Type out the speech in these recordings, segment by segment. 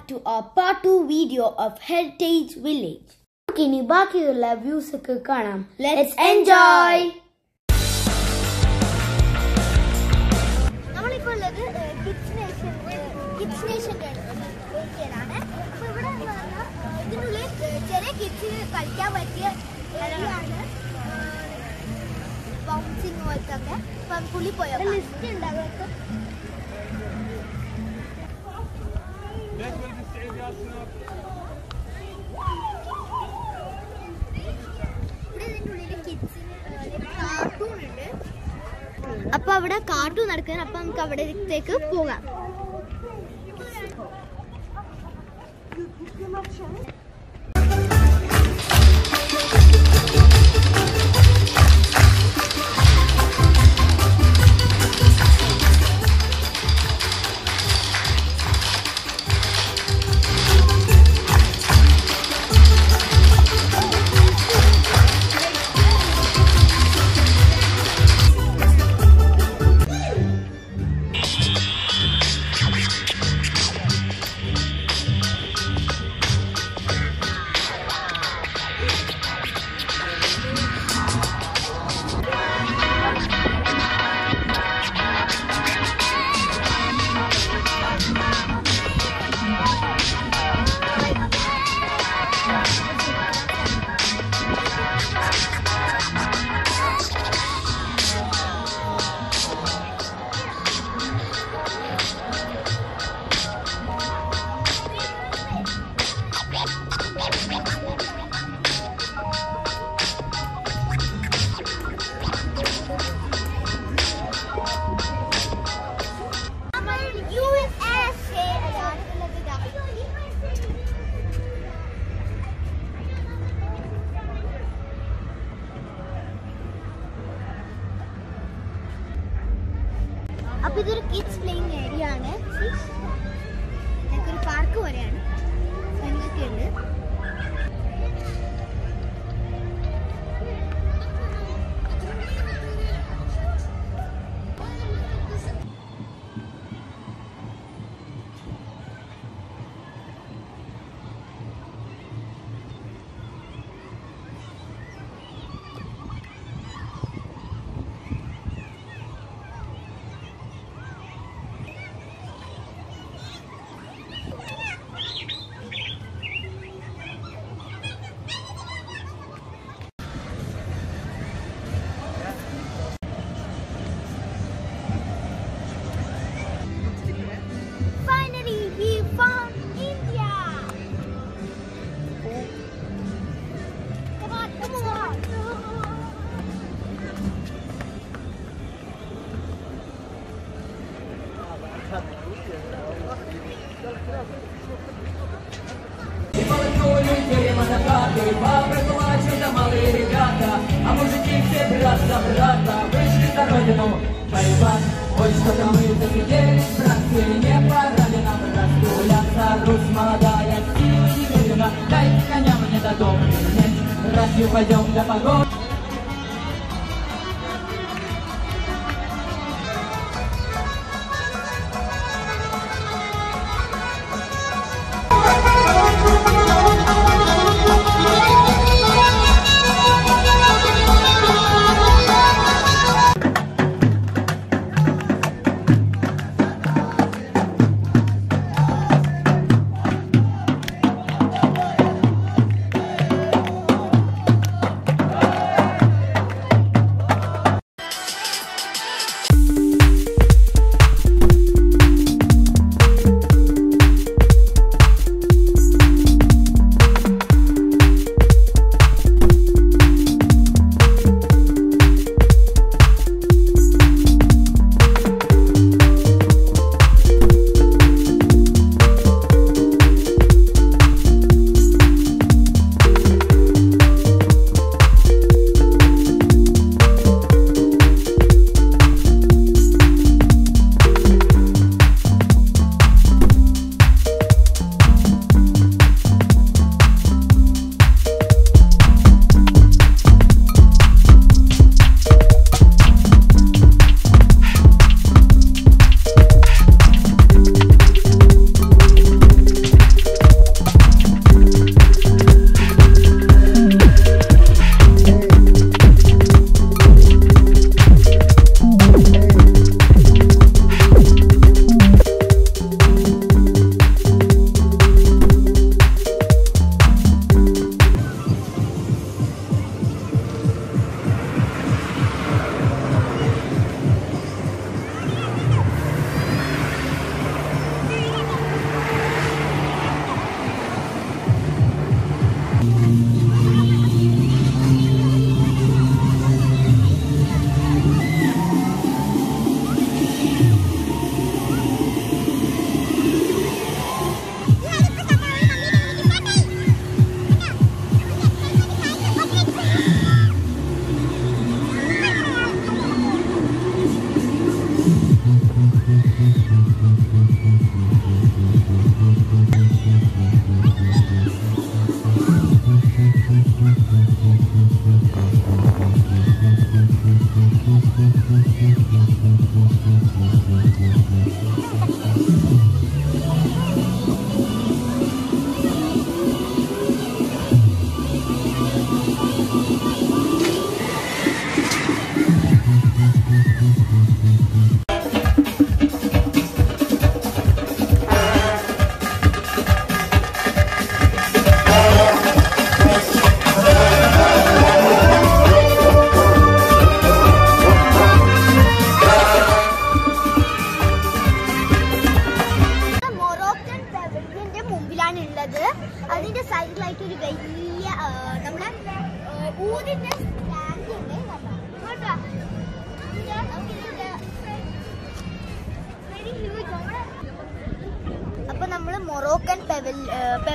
to our part 2 video of Heritage Village. ഇനി ബാക്കിയുള്ള views ഒക്കെ കാണാം ലെറ്റ്സ് എൻജോയ് നമ്മളിപ്പോൾ ഉള്ളത് കിഡ്സ് നേഷൻ കിഡ്സ് നേഷൻ്റെ ഏരിയയിലാണ് അപ്പോൾ ഇവിടെ എന്ന് പറഞ്ഞാൽ ഏഹ്, ഇതിനുള്ളിൽ ഏഹ്, ചെറിയ കിഡ്സിന് കളിക്കാൻ പറ്റിയ ഏരിയയാണ് ബൗൺസിങ് പോലത്തെ ഒക്കെ അപ്പം പുള്ളി പോയോ ലിസ്റ്റ് ഉണ്ട് അവർക്ക് ഇവിടെ ഇതിൻ്റെ ഉള്ളിൽ കിഡ്സിന് കാർട്ടൂൺ ഉണ്ട് അപ്പൊ അവിടെ കാർട്ടൂൺ നടക്കുന്നത് അപ്പൊ നമുക്ക് അവിടത്തേക്ക് പോകാം നമ്മൾ യു എസ് എ ആണുള്ളത് ഇതാ. അപ്പൊ ഇതൊരു കിഡ്സ് പ്ലേയിങ് ഏരിയ ആണ് ഇതൊക്കെ ഒരു പാർക്ക് പോലെയാണ് സ്വിങ്ങൊക്കെ ഉണ്ട് Finally, we found India. Come on, come on. А мужики все брат за брата Вышли на родину воевать Ой, что-то мы засиделись, братцы Не пора ли нам разгуляться Русь молодая, сила немерена Дай коня мне до дома нет Братью пойдем до погони Finally,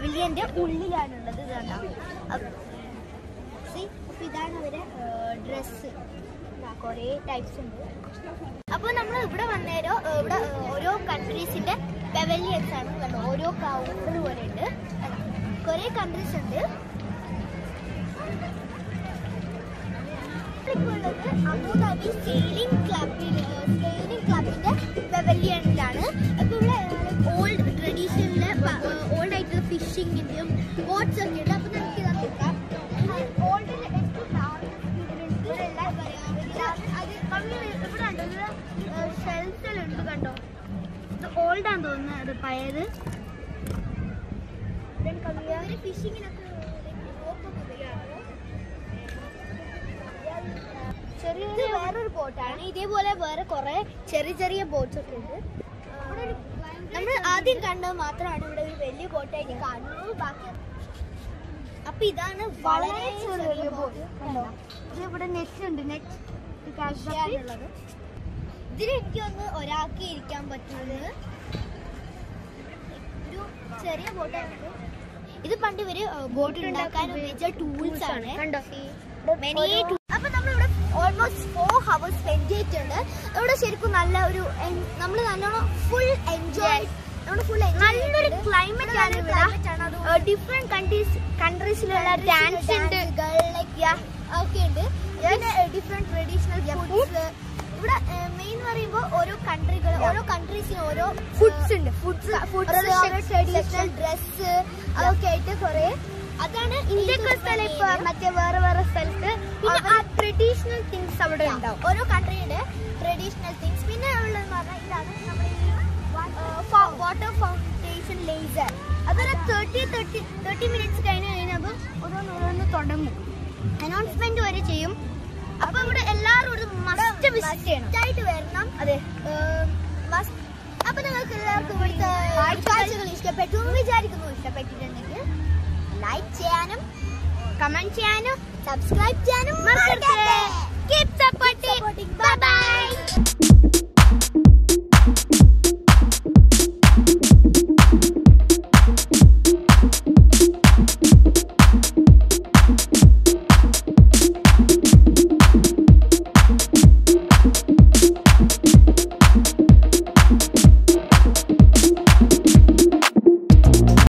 പെവിലിയന്റെ ഉള്ളിലാണുള്ളത് ഇത് കണ്ടോ അപ്പ- See? അപ്പൊ ഇതാണ് അവരെ ഡ്രസ്സ് കുറേ ടൈപ്സ് ഉണ്ട് അപ്പൊ നമ്മൾ ഇവിടെ വന്നേരോ ഏ, ഇവിടെ ഏ, ഓരോ കൺട്രീസിന്റെ പെവലിയൻസ് ആണ് കണ്ടോ ഓരോ കൗണ്ടർ പോലെ ഉണ്ട് കുറേ കൺട്രീസ് ഉണ്ട് ഇപ്പോൾ ഉള്ളത് അബുദാബി സെയിലിംഗ് ക്ലബിൽ സെയിലിംഗ് ക്ലബിന്റെ പെവലിയനിലാണ് അപ്പൊ ഇവിടെ ഓൾഡ് ട്രഡീഷണലിലെ ഓൾഡ് ആയിട്ടുള്ള ഫിഷിങ്ങിന്റെയും ബോട്ട്സ് ഒക്കെ ഉണ്ട് അപ്പൊ നമുക്ക് ഇതാ നോക്കാം ഓൾഡിൽ ഇവിടെ കണ്ടോ ഷെൽസിലുണ്ട് കണ്ടോ ഇത് ഓൾഡ് ആണെന്ന് തോന്നുന്നത് അത് പഴയത് ഫിഷിങ്ങിനൊക്കെ ചെറിയ വേറൊരു ബോട്ടാണ് ഇതേപോലെ വേറെ കുറെ ചെറിയ ചെറിയ ബോട്ട്സ് ഒക്കെ ഉണ്ട് നമ്മൾ ആദ്യം കണ്ടത് മാത്രമാണ് ഇവിടെ ഒരു വലിയ ബോട്ടായിട്ട് കാണുന്നത് ബാക്കി അപ്പൊ ഇതാണ് വളരെ ചെറിയ ബോട്ട് ഇത് ഇവിടെ നെറ്റ് ഉണ്ട് നെറ്റ് ഉള്ളത് ഇതിൽ എനിക്ക് ഒന്ന് ഒരാൾക്ക് ഇരിക്കാൻ പറ്റുന്നത് ഒരു ചെറിയ ബോട്ടാണ് ഇത് പണ്ട് ഇവര് ബോട്ട് ഉണ്ടാക്കാൻ ഉപയോഗിച്ച ടൂൾസ് ആണ് Many tools. അപ്പൊ നമ്മളിവിടെ ഓൾമോസ്റ്റ് ഫോർ ഹവേഴ്സ് സ്പെൻഡ് ചെയ്തിട്ടുണ്ട് ഇവിടെ ശരിക്കും നല്ല ഒരു നമ്മൾ നല്ലോണം ഫുൾ എൻജോയ് നമ്മുടെ ഫുൾ നല്ലൊരു ക്ലൈമറ്റ് ആണ് ഇവിടെ ഡിഫറെന്റ് കൺട്രീസ് കൺട്രീസിലുള്ള ഡാൻസ് ഉണ്ട് ഒക്കെ ഉണ്ട് പിന്നെ ഡിഫറെന്റ് ട്രഡീഷണൽ ഫുഡ്സ് ഇവിടെ മെയിൻ പറയുമ്പോൾ ഓരോ കൺട്രികൾ ഓരോ കൺട്രീസിന് ഓരോ ഫുഡ്സ് ഉണ്ട് ഫുഡ്സ് ഫുഡ്സ് ട്രഡീഷണൽ ഡ്രസ് അതൊക്കെ ആയിട്ട് കുറെ അതാണ് ഇന്ത്യക്ക് സ്ഥലം ഇപ്പൊ മറ്റേ വേറെ വേറെ സ്ഥലത്ത് പിന്നെ ആ ട്രഡീഷണൽ തിങ്സ് അവിടെ ഉണ്ടാവും ഓരോ കൺട്രിയുടെ ട്രഡീഷണൽ തിങ്സ് പിന്നെ ഉള്ളതെന്ന് പറഞ്ഞാൽ ഇതാണ് നമ്മുടെ വാട്ടർ ഫൗണ്ടേഷൻ ലേസർ അതൊരു തേർട്ടി തേർട്ടി തേർട്ടി മിനിറ്റ്സ് കഴിഞ്ഞ് കഴിഞ്ഞപ്പോൾ ഓരോന്ന് ഓരോന്ന് തുടങ്ങും അനൗൺസ്മെന്റ് വരെ ചെയ്യും അപ്പൊ ഇവിടെ എല്ലാവരും മസ്റ്റ് വിസിറ്റ് ചെയ്യണം ആയിട്ട് വരണം അതെ മസ്റ്റ് അപ്പൊ നിങ്ങൾക്ക് എല്ലാവർക്കും ഇവിടുത്തെ കാഴ്ചകൾ ഇഷ്ടപ്പെട്ടു എന്ന് വിചാരിക്കുന്നു ഇഷ്ടപ്പെട്ടിട്ടുണ്ടെങ്കിൽ ലൈക്ക് ചെയ്യാനും കമന്റ് ചെയ്യാനും സബ്സ്ക്രൈബ് ചെയ്യാനും മറക്കരുത് കീപ്